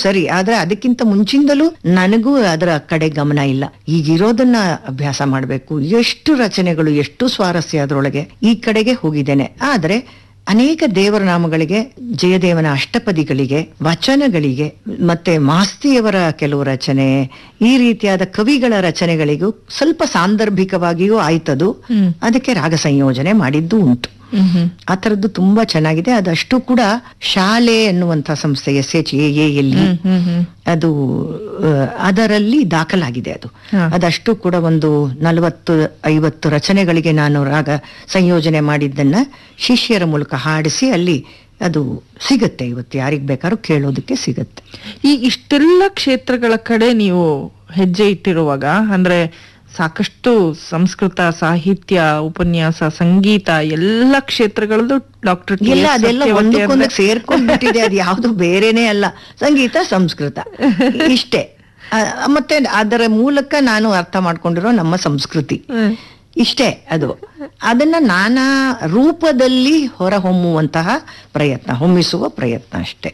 ಸರಿ ಆದ್ರೆ ಅದಕ್ಕಿಂತ ಮುಂಚಿಂದಲೂ ನನಗೂ ಅದರ ಕಡೆ ಗಮನ ಇಲ್ಲ ಈಗಿರೋದನ್ನ ಅಭ್ಯಾಸ ಮಾಡಬೇಕು ಎಷ್ಟು ರಚನೆಗಳು ಎಷ್ಟು ಸ್ವಾರಸ್ಯ ಅದರೊಳಗೆ ಈ ಕಡೆಗೆ ಹೋಗಿದ್ದೇನೆ ಆದ್ರೆ ಅನೇಕ ದೇವರ ನಾಮಗಳಿಗೆ ಜಯದೇವನ ಅಷ್ಟಪದಿಗಳಿಗೆ ವಚನಗಳಿಗೆ ಮತ್ತೆ ಮಾಸ್ತಿಯವರ ಕೆಲವು ರಚನೆ ಈ ರೀತಿಯಾದ ಕವಿಗಳ ರಚನೆಗಳಿಗೂ ಸ್ವಲ್ಪ ಸಾಂದರ್ಭಿಕವಾಗಿಯೂ ಆಯ್ತದು ಅದಕ್ಕೆ ರಾಗ ಸಂಯೋಜನೆ ಮಾಡಿದ್ದು ಉಂಟು ಹ್ಮ್ ಹ್ಮ್ ಆ ಥರದ್ದು ತುಂಬಾ ಚೆನ್ನಾಗಿದೆ ಅದಷ್ಟು ಕೂಡ ಶಾಲೆ ಎನ್ನುವಂತ ಸಂಸ್ಥೆ ಎಸ್ ಎಚ್ ಎ ಎಲ್ಲಿ ಹ್ಮ್ ಹ್ಮ್ ಅದು ಆ, ಅದರಲ್ಲಿ ದಾಖಲಾಗಿದೆ ಅದು ಹಾ. ಅದಷ್ಟು ಕೂಡ ಒಂದು ನಲವತ್ತು ಐವತ್ತು ರಚನೆಗಳಿಗೆ ನಾನು ರಾಗ ಸಂಯೋಜನೆ ಮಾಡಿದ್ದನ್ನ ಶಿಷ್ಯರ ಮೂಲಕ ಹಾಡಿಸಿ ಅಲ್ಲಿ ಅದು ಸಿಗತ್ತೆ ಇವತ್ತು ಯಾರಿಗ್ ಬೇಕಾದ್ರೂ ಕೇಳೋದಕ್ಕೆ ಸಿಗತ್ತೆ ಈ ಇಷ್ಟೆಲ್ಲ ಕ್ಷೇತ್ರಗಳ ಕಡೆ ನೀವು ಹೆಜ್ಜೆ ಇಟ್ಟಿರುವಾಗ ಅಂದ್ರೆ ಸಾಕಷ್ಟು ಸಂಸ್ಕೃತ ಸಾಹಿತ್ಯ ಉಪನ್ಯಾಸ ಸಂಗೀತ ಎಲ್ಲ ಕ್ಷೇತ್ರಗಳದ್ದು ಡಾಕ್ಟರ್ ಎಲ್ಲ ಅದೆಲ್ಲ ಒಂದಕ್ಕೊಂದು ಸೇರ್ಕೊಂಡ್ಬಿಟ್ಟಿದೆ ಅದು ಯಾವುದು ಬೇರೆನೇ ಅಲ್ಲ ಸಂಗೀತ ಸಂಸ್ಕೃತ ಇಷ್ಟೇ ಆ, ಮತ್ತೆ ಅದರ ಮೂಲಕ ನಾನು ಅರ್ಥ ಮಾಡ್ಕೊಂಡಿರೋ ನಮ್ಮ ಸಂಸ್ಕೃತಿ ಇಷ್ಟೇ ಅದು ಅದನ್ನ ನಾನಾ ರೂಪದಲ್ಲಿ ಹೊರಹೊಮ್ಮುವಂತಹ ಪ್ರಯತ್ನ ಹೊಮ್ಮಿಸುವ ಪ್ರಯತ್ನ ಅಷ್ಟೇ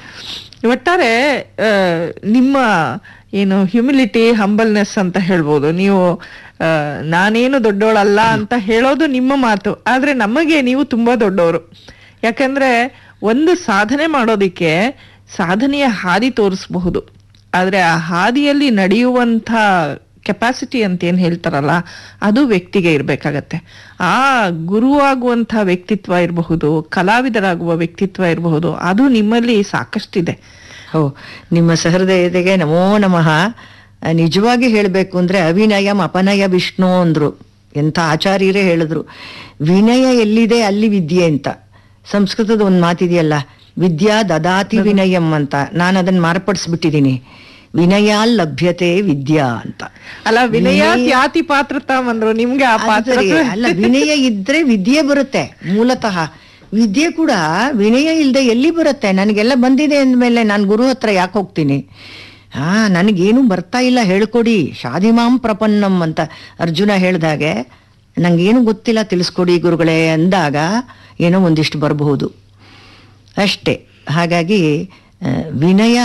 ಒಟ್ಟಾರೆ ಆ, ನಿಮ್ಮ ಏನು ಹ್ಯುಮಿಲಿಟಿ ಹಂಬಲ್ನೆಸ್ ಅಂತ ಹೇಳ್ಬೋದು ನೀವು ಆ, ನಾನೇನು ದೊಡ್ಡವಳಲ್ಲ ಅಂತ ಹೇಳೋದು ನಿಮ್ಮ ಮಾತು ಆದ್ರೆ ನಮಗೆ ನೀವು ತುಂಬಾ ದೊಡ್ಡವರು ಯಾಕಂದ್ರೆ ಒಂದು ಸಾಧನೆ ಮಾಡೋದಿಕ್ಕೆ ಸಾಧನೆಯ ಹಾದಿ ತೋರಿಸಬಹುದು ಆದ್ರೆ ಆ ಹಾದಿಯಲ್ಲಿ ನಡೆಯುವಂತ ಕೆಪಾಸಿಟಿ ಅಂತ ಏನ್ ಹೇಳ್ತಾರಲ್ಲ ಅದು ವ್ಯಕ್ತಿಗೆ ಇರ್ಬೇಕಾಗತ್ತೆ ಆ ಗುರುವಾಗುವಂತ ವ್ಯಕ್ತಿತ್ವ ಇರಬಹುದು ಕಲಾವಿದರಾಗುವ ವ್ಯಕ್ತಿತ್ವ ಇರಬಹುದು ಅದು ನಿಮ್ಮಲ್ಲಿ ಸಾಕಷ್ಟಿದೆ ಹೋ ನಿಮ್ಮ ಸಹೃದಯತೆಗೆ ನಮೋ ನಮಃ ಆ, ನಿಜವಾಗಿ ಹೇಳಬೇಕು ಅಂದ್ರೆ ಅವಿನಯಂ ಅಪನಯ ವಿಷ್ಣು ಅಂದ್ರು ಎಂಥ ಆಚಾರ್ಯರೇ ಹೇಳಿದ್ರು ವಿನಯ ಎಲ್ಲಿದೆ ಅಲ್ಲಿ ವಿದ್ಯೆ ಅಂತ ಸಂಸ್ಕೃತದ ಒಂದು ಮಾತಿದೆಯಲ್ಲ ವಿದ್ಯಾ ದದಾತಿ ವಿನಯಂ ಅಂತ ನಾನು ಅದನ್ನ ಮಾರ್ಪಡಿಸ್ಬಿಟ್ಟಿದ್ದೀನಿ ವಿನಯ ಲಭ್ಯತೆ ವಿದ್ಯಾ ಅಂತ ಅಲ್ಲ ವಿನಯ ತ್ಯಾತಿ ಪಾತ್ರತಾಂ ಅಂದ್ರು ನಿಮ್ಗೆ ಆ ಅದು ಪಾತ್ರ ಸರಿ. ಅಲ್ಲ ವಿನಯ ಇದ್ರೆ ವಿದ್ಯೆ ಬರುತ್ತೆ ಮೂಲತಃ ವಿದ್ಯೆ ಕೂಡ ವಿನಯ ಇಲ್ಲದೆ ಎಲ್ಲಿ ಬರುತ್ತೆ ನನಗೆಲ್ಲ ಬಂದಿದೆ ಅಂದಮೇಲೆ ನಾನು ಗುರು ಹತ್ರ ಯಾಕೆ ಹೋಗ್ತೀನಿ ಹಾ ನನಗೇನು ಬರ್ತಾ ಇಲ್ಲ ಹೇಳ್ಕೊಡಿ ಶಾದಿಮಾಂ ಪ್ರಪನ್ನಂ ಅಂತ ಅರ್ಜುನ ಹೇಳ್ದಾಗೆ ನಂಗೇನು ಗೊತ್ತಿಲ್ಲ ತಿಳಿಸ್ಕೊಡಿ ಗುರುಗಳೇ ಅಂದಾಗ ಏನೋ ಒಂದಿಷ್ಟು ಬರಬಹುದು ಅಷ್ಟೇ ಹಾಗಾಗಿ ಆ, ವಿನಯ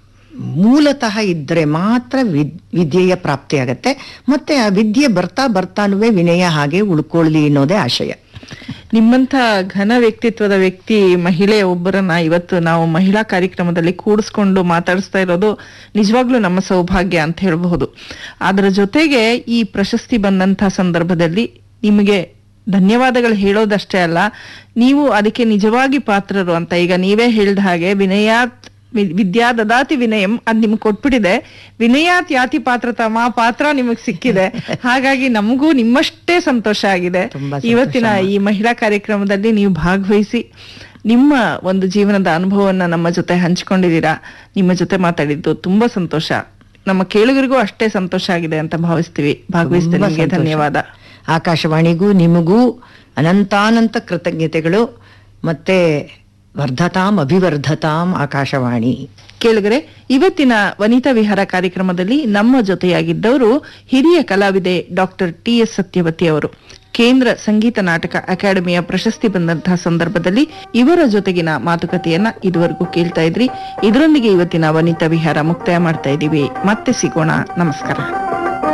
ಮೂಲತಃ ಇದ್ರೆ ಮಾತ್ರ ವಿದ್ ವಿದ್ಯೆಯ ಪ್ರಾಪ್ತಿ ಆಗತ್ತೆ ಮತ್ತೆ ಆ ವಿದ್ಯೆ ಬರ್ತಾ ಬರ್ತಾನುವೆ ವಿನಯ ಹಾಗೆ ಉಳ್ಕೊಳ್ಳಿ ಅನ್ನೋದೇ ಆಶಯ ನಿಮ್ಮಂತ ಘನ ವ್ಯಕ್ತಿತ್ವದ ವ್ಯಕ್ತಿ ಮಹಿಳೆ ಒಬ್ಬರನ್ನ ಇವತ್ತು ನಾವು ಮಹಿಳಾ ಕಾರ್ಯಕ್ರಮದಲ್ಲಿ ಕೂಡಿಸ್ಕೊಂಡು ಮಾತಾಡಿಸ್ತಾ ಇರೋದು ನಿಜವಾಗ್ಲೂ ನಮ್ಮ ಸೌಭಾಗ್ಯ ಅಂತ ಹೇಳಬಹುದು ಅದರ ಜೊತೆಗೆ ಈ ಪ್ರಶಸ್ತಿ ಬಂದಂತ ಸಂದರ್ಭದಲ್ಲಿ ನಿಮಗೆ ಧನ್ಯವಾದಗಳು ಹೇಳೋದಷ್ಟೇ ಅಲ್ಲ ನೀವು ಅದಕ್ಕೆ ನಿಜವಾಗಿ ಪಾತ್ರರು ಅಂತ ಈಗ ನೀವೇ ಹೇಳ್ದ ಹಾಗೆ ವಿನಯಾತ್ ವಿ- ವಿದ್ಯಾ ದದಾತಿ ವಿನಯಂ ಅದ್ ನಿಮ್ಗೆ ಕೊಟ್ಬಿಟ್ಟಿದೆ ವಿನಯಾತ್ ಯಾತಿ ಪಾತ್ರತಮ ಆ ಪಾತ್ರ ನಿಮಗ್ ಸಿಕ್ಕಿದೆ ಹಾಗಾಗಿ ನಮಗೂ ನಿಮ್ಮಷ್ಟೇ ಸಂತೋಷ ಆಗಿದೆ ತುಂಬಾ ಸಂತೋಷ ಇವತ್ತಿನ ಈ ಮಹಿಳಾ ಕಾರ್ಯಕ್ರಮದಲ್ಲಿ ನೀವು ಭಾಗವಹಿಸಿ ನಿಮ್ಮ ಒಂದು ಜೀವನದ ಅನುಭವವನ್ನ ನಮ್ಮ ಜೊತೆ ಹಂಚಿಕೊಂಡಿದ್ದೀರಾ ನಿಮ್ಮ ಜೊತೆ ಮಾತಾಡಿದ್ದು ತುಂಬಾ ಸಂತೋಷ ನಮ್ಮ ಕೇಳುಗರಿಗೂ ಅಷ್ಟೇ ಸಂತೋಷ ಆಗಿದೆ ಅಂತ ಭಾವಿಸ್ತೀವಿ ಭಾಗವಹಿಸಿದ ತುಂಬಾ ನಿಮಗೆ ಸಂತೋಷ. ಧನ್ಯವಾದ ಆಕಾಶವಾಣಿಗೂ ನಿಮಗೂ ಅನಂತಾನಂತ ಕೃತಜ್ಞತೆಗಳು ಮತ್ತೆ ವರ್ಧತಾಂ ಅಭಿವರ್ಧತಾಂ ಆಕಾಶವಾಣಿ ಕೇಳುಗರೆ ಇವತ್ತಿನ ವನಿತಾ ವಿಹಾರ ಕಾರ್ಯಕ್ರಮದಲ್ಲಿ ನಮ್ಮ ಜೊತೆಯಾಗಿದ್ದವರು ಹಿರಿಯ ಕಲಾವಿದೆ ಡಾಕ್ಟರ್ ಟಿ ಎಸ್ ಸತ್ಯವತಿ ಅವರು ಕೇಂದ್ರ ಸಂಗೀತ ನಾಟಕ ಅಕಾಡೆಮಿಯ ಪ್ರಶಸ್ತಿ ಬಂದಂತಹ ಸಂದರ್ಭದಲ್ಲಿ ಇವರ ಜೊತೆಗಿನ ಮಾತುಕತೆಯನ್ನ ಇದುವರೆಗೂ ಕೇಳ್ತಾ ಇದ್ರಿ ಇದರೊಂದಿಗೆ ಇವತ್ತಿನ ವನಿತಾ ವಿಹಾರ ಮುಕ್ತಾಯ ಮಾಡ್ತಾ ಇದ್ದೀವಿ ಮತ್ತೆ ಸಿಗೋಣ ನಮಸ್ಕಾರ